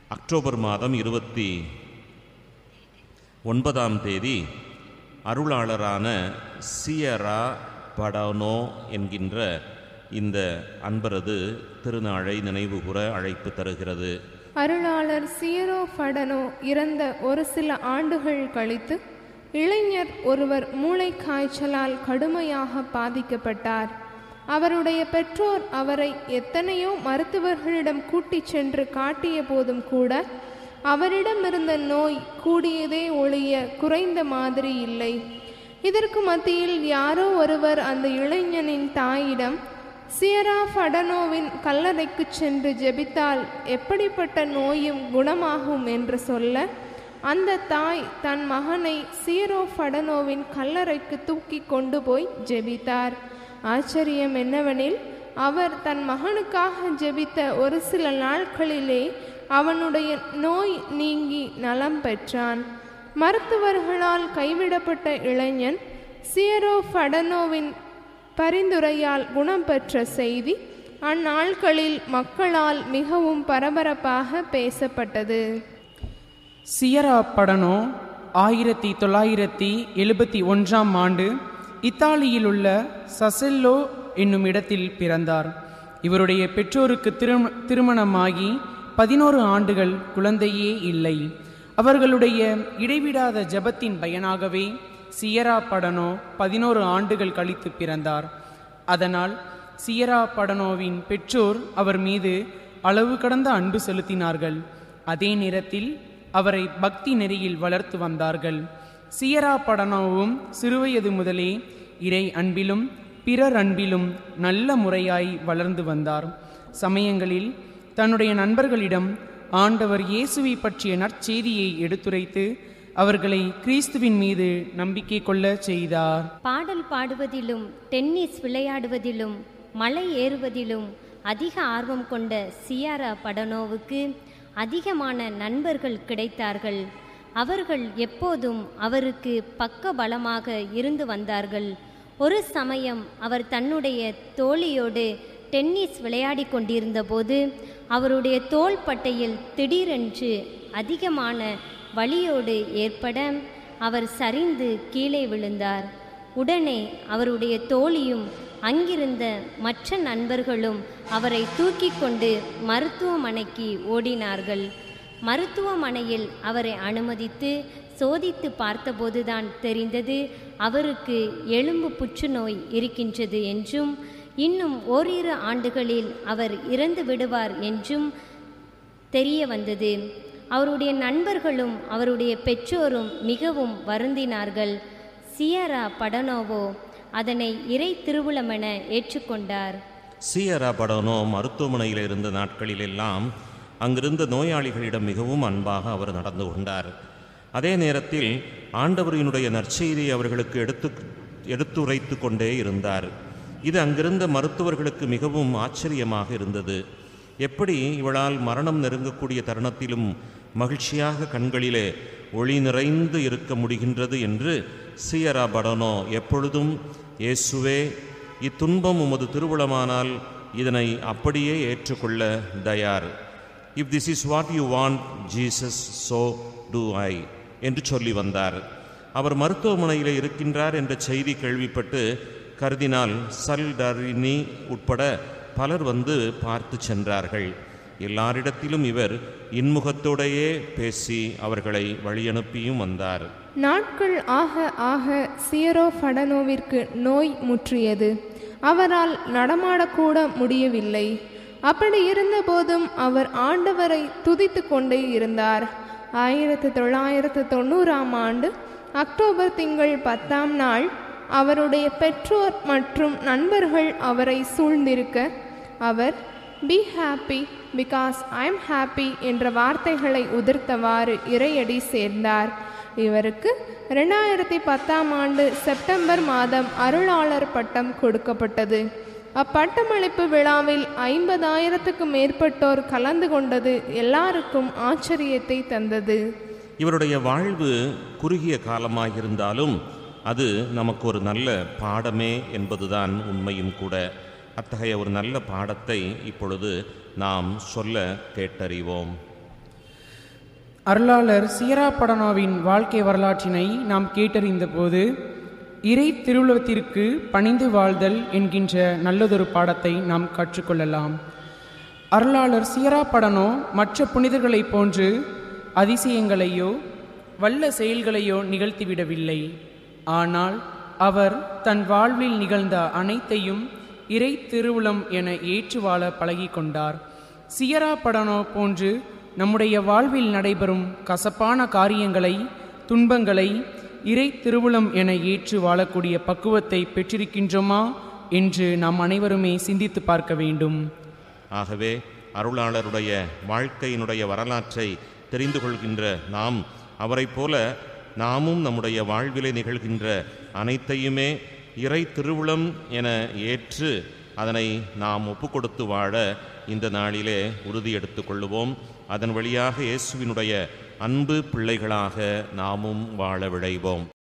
October மாதம் இருபத்தி ஒன்பதாம் தேதி அருளாளரான சியரா படானோ என்கின்ற இந்த அன்பரது திருநாளை நினைவுகூர அழைப்பு தருகிறது அருளாளர் சியரோ ஃபடனோ இறந்த ஒரு சில ஆண்டுகள் கழித்து இளைஞர் ஒருவர் மூளை காய்ச்சலால் கடுமையாக பாதிக்கப்பட்டார் அவருடைய பெற்றோர் அவரை எத்தனையோ மருத்துவர்களிடம் கூட்டிச் சென்று காட்டிய போதும் கூட அவரிடமிருந்த நோய் கூடியதே ஒழிய குறைந்த மாதிரி இல்லை இதற்கு மத்தியில் யாரோ ஒருவர் அந்த இளைஞனின் தாயிடம் சியரா ஃபடனோவின் கல்லறைக்குச் சென்று ஜெபித்தால் எப்படிப்பட்ட நோயும் குணமாகும் என்று சொல்ல அந்த தாய் தன் மகனை சியரோ ஃபடனோவின் கல்லறைக்கு தூக்கி கொண்டு போய் ஜெபித்தார் ஆச்சரியம் என்னவெனில் அவர் தன் மகனுக்காக ஜெபித்த ஒரு சில நாட்களிலே அவனுடைய நோய் நீங்கி நலம் பெற்றான் மருத்துவர்களால் கைவிடப்பட்ட இளைஞன் சியரோ ஃபடனோவின் பரிந்துரையால் குணம் பெற்ற செய்தி அந்நாட்களில் மக்களால் மிகவும் பரபரப்பாக பேசப்பட்டது சியரா படனோ ஆயிரத்தி தொள்ளாயிரத்தி எழுபத்தி ஒன்றாம் ஆண்டு இத்தாலியில் உள்ள சசெல்லோ என்னும் இடத்தில் பிறந்தார் இவருடைய பெற்றோருக்கு திரு திருமணமாகி பதினோரு ஆண்டுகள் குழந்தையே இல்லை அவர்களுடைய இடைவிடாத ஜெபத்தின் பயனாகவே சியரா படனோ பதினோரு ஆண்டுகள் கழித்து பிறந்தார் அதனால் சியரா படனோவின் பெற்றோர் அவர் மீது அளவு கடந்த அன்பு செலுத்தினார்கள் அதே நேரத்தில் அவரை பக்தி நெறியில் வளர்த்து வந்தார்கள் சியரா படனோவும் சிறுவயது முதலே இறை அன்பிலும் பிறர் அன்பிலும் நல்ல முறையாய் வளர்ந்து வந்தார் சமயங்களில் தன்னுடைய நண்பர்களிடம் ஆண்டவர் இயேசுவை பற்றிய நற்செய்தியை எடுத்துரைத்து அவர்களை கிறிஸ்துவின் மீது நம்பிக்கை கொள்ள செய்தார் பாடல் பாடுவதிலும் டென்னிஸ் விளையாடுவதிலும் மலை ஏறுவதிலும் அதிக ஆர்வம் கொண்ட சியாரா படனோவுக்கு அதிகமான நண்பர்கள் கிடைத்தார்கள் அவர்கள் எப்போதும் அவருக்கு பக்க பலமாக இருந்து வந்தார்கள் ஒரு சமயம் அவர் தன்னுடைய தோழியோடு டென்னிஸ் விளையாடிக் கொண்டிருந்தபோது அவருடைய தோள்பட்டையில் திடீரென்று அதிகமான வலியோடு ஏற்பட அவர் சரிந்து கீழே விழுந்தார் உடனே அவருடைய தோழியும் அங்கிருந்த மற்ற நண்பர்களும் அவரை தூக்கி கொண்டு மருத்துவமனைக்கு ஓடினார்கள் மருத்துவமனையில் அவரை அனுமதித்து சோதித்து பார்த்தபோதுதான் தெரிந்தது அவருக்கு எலும்பு புற்றுநோய் இருக்கின்றது என்றும் இன்னும் ஓரிரு ஆண்டுகளில் அவர் இறந்து விடுவார் என்றும் தெரிய வந்தது அவருடைய நண்பர்களும் அவருடைய பெற்றோரும் மிகவும் வருந்தினார்கள் சியரா படனோவோ அதனை இறை திருவுளமென ஏற்றுக்கொண்டார் சியரா படனோ மருத்துவமனையில் இருந்த நாட்களிலெல்லாம் அங்கிருந்த நோயாளிகளிடம் மிகவும் அன்பாக அவர் நடந்து கொண்டார் அதே நேரத்தில் ஆண்டவரினுடைய நற்செய்தியை அவர்களுக்கு எடுத்து எடுத்துரைத்து கொண்டே இருந்தார் இது அங்கிருந்த மருத்துவர்களுக்கு மிகவும் ஆச்சரியமாக இருந்தது எப்படி இவளால் மரணம் நெருங்கக்கூடிய தருணத்திலும் மகிழ்ச்சியாக கண்களிலே ஒளி நிறைந்து இருக்க முடிகின்றது என்று சியரா படனோ எப்பொழுதும் இயேசுவே இத்துன்பம் உமது திருவுளமானால் இதனை அப்படியே ஏற்றுக்கொள்ள தயார் if this is what you want Jesus so do I என்று சொல்லி வந்தார் அவர் மருத்துவமனையில் இருக்கின்றார் என்ற செய்தி கேள்விப்பட்டு கருதினால் சல் டரினி உட்பட பலர் வந்து பார்த்து சென்றார்கள் எல்லாரிடத்திலும் இவர் இன்முகத்தோடையே பேசி அவர்களை வழியனுப்பியும் வந்தார் நாட்கள் ஆக ஆக சியரோ ஃபடனோவிற்கு நோய் முற்றியது அவரால் நடமாடக்கூட முடியவில்லை அப்படி இருந்தபோதும் அவர் ஆண்டவரை துதித்து கொண்டே இருந்தார் ஆயிரத்து தொள்ளாயிரத்து தொண்ணூறாம் ஆண்டு அக்டோபர் திங்கள் பத்தாம் நாள் அவருடைய பெற்றோர் மற்றும் நண்பர்கள் அவரை சூழ்ந்திருக்க அவர் be happy because I am happy என்ற வார்த்தைகளை உதிர்த்தவாறு இறையடி சேர்ந்தார் இவருக்கு ரெண்டாயிரத்தி பத்தாம் ஆண்டு செப்டம்பர் மாதம் அருளாளர் பட்டம் கொடுக்கப்பட்டது அப்பட்டமளிப்பு விழாவில் ஐம்பதாயிரத்துக்கும் மேற்பட்டோர் கலந்து கொண்டது எல்லாருக்கும் ஆச்சரியத்தை தந்தது இவருடைய வாழ்வு குறுகிய காலமாயிருந்தாலும் அது நமக்கு ஒரு நல்ல பாடமே என்பதுதான் உண்மையும் கூட அத்தகைய ஒரு நல்ல பாடத்தை இப்பொழுது நாம் சொல்ல கேட்டறிவோம் அருளாளர் சீரா படனோவின் வாழ்க்கை வரலாற்றினை நாம் கேட்டறிந்தபோது இறை திருவுளத்திற்கு பணிந்து வாழ்தல் என்கின்ற நல்லதொரு பாடத்தை நாம் கற்றுக்கொள்ளலாம் அருளாளர் சீரா படனோ மற்ற புனிதர்களைப் போன்று அதிசயங்களையோ வல்ல செயல்களையோ நிகழ்த்திவிடவில்லை ஆனால் அவர் தன் வாழ்வில் நிகழ்ந்த அனைத்தையும் இறை திருவுளம் என ஏற்று வாழ பழகிக் கொண்டார் சியரா படனோ போன்று நம்முடைய வாழ்வில் நடைபெறும் கசப்பான காரியங்களை துன்பங்களை இறை திருவுளம் என ஏற்று வாழக்கூடிய பக்குவத்தை பெற்றிருக்கின்றோமா என்று நாம் அனைவருமே சிந்தித்து பார்க்க வேண்டும் ஆகவே அருளாளருடைய வாழ்க்கையினுடைய வரலாற்றை தெரிந்து கொள்கின்ற நாம் அவரைப் போல நாமும் நம்முடைய வாழ்விலே நிகழ்கின்ற அனைத்தையுமே இறை திருவுளம் என ஏற்று அதனை நாம் ஒப்புக்கொடுத்து வாழ இந்த நாளிலே உறுதி எடுத்துக் கொள்ளுவோம் அதன் வழியாக இயேசுவினுடைய அன்பு பிள்ளைகளாக நாமும் வாழ விழைவோம்